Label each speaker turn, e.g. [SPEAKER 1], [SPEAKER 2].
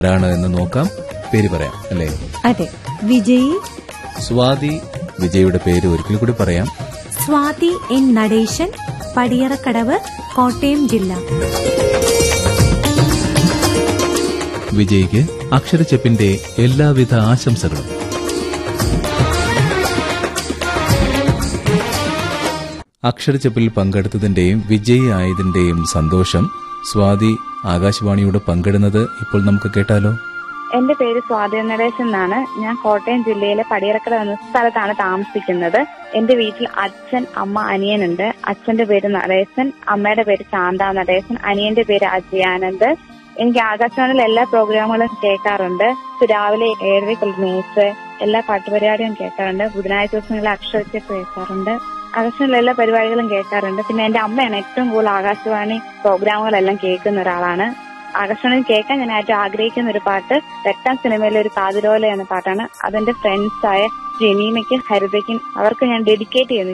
[SPEAKER 1] ആരാണ് എന്ന് നോക്കാം പേര് പറയാം അല്ലേ
[SPEAKER 2] അതെ വിജയി
[SPEAKER 1] സ്വാതി വിജയുടെ പേര് ഒരിക്കൽ കൂടി പറയാം
[SPEAKER 2] സ്വാതി എൻ നടേശൻ പടിയറക്കടവ് കോട്ടയം ജില്ല
[SPEAKER 1] വിജയ്ക്ക് അക്ഷരച്ചെപ്പിന്റെ എല്ലാവിധ ആശംസകളും അക്ഷരച്ചെപ്പിൽ പങ്കെടുത്തതിന്റെയും വിജയി ആയതിന്റെയും സന്തോഷം സ്വാതി ആകാശവാണിയോട് പങ്കിടുന്നത് ഇപ്പോൾ നമുക്ക് കേട്ടാലോ
[SPEAKER 3] എന്റെ പേര് സ്വാതി നടേശൻ എന്നാണ് ഞാൻ കോട്ടയം ജില്ലയിലെ പടിയറക്കട എന്ന സ്ഥലത്താണ് താമസിക്കുന്നത് എന്റെ വീട്ടിൽ അച്ഛൻ അമ്മ അനിയനുണ്ട് അച്ഛന്റെ പേര് നടേശൻ അമ്മയുടെ പേര് ശാന്ത നടേശൻ അനിയന്റെ പേര് അജയാനന്ദ് എനിക്ക് ആകാശവാണിയിൽ എല്ലാ പ്രോഗ്രാമുകളും കേൾക്കാറുണ്ട് രാവിലെ ഏഴരയ്ക്കുള്ള ന്യൂസ് എല്ലാ പാട്ടുപരിപാടിയും കേൾക്കാറുണ്ട് ബുധനാഴ്ച ദിവസങ്ങളിൽ അക്ഷരച്ചെപ്പ് കേൾക്കാറുണ്ട് ആകാശവാണിയിലെ എല്ലാ പരിപാടികളും കേൾക്കാറുണ്ട് പിന്നെ എന്റെ അമ്മയാണ് ഏറ്റവും കൂടുതൽ ആകാശവാണി പ്രോഗ്രാമുകളെല്ലാം കേൾക്കുന്ന ഒരാളാണ് ആകർഷണം കേൾക്കാൻ ഞാൻ ഏറ്റവും ആഗ്രഹിക്കുന്ന ഒരു പാട്ട് വെട്ടാൻ സിനിമയിലെ ഒരു കാതിരോല എന്ന പാട്ടാണ് അതെന്റെ ഫ്രണ്ട്സായ ജെനീമയ്ക്കും ഹരിതയ്ക്കും അവർക്ക് ഞാൻ ഡെഡിക്കേറ്റ് ചെയ്യുന്നു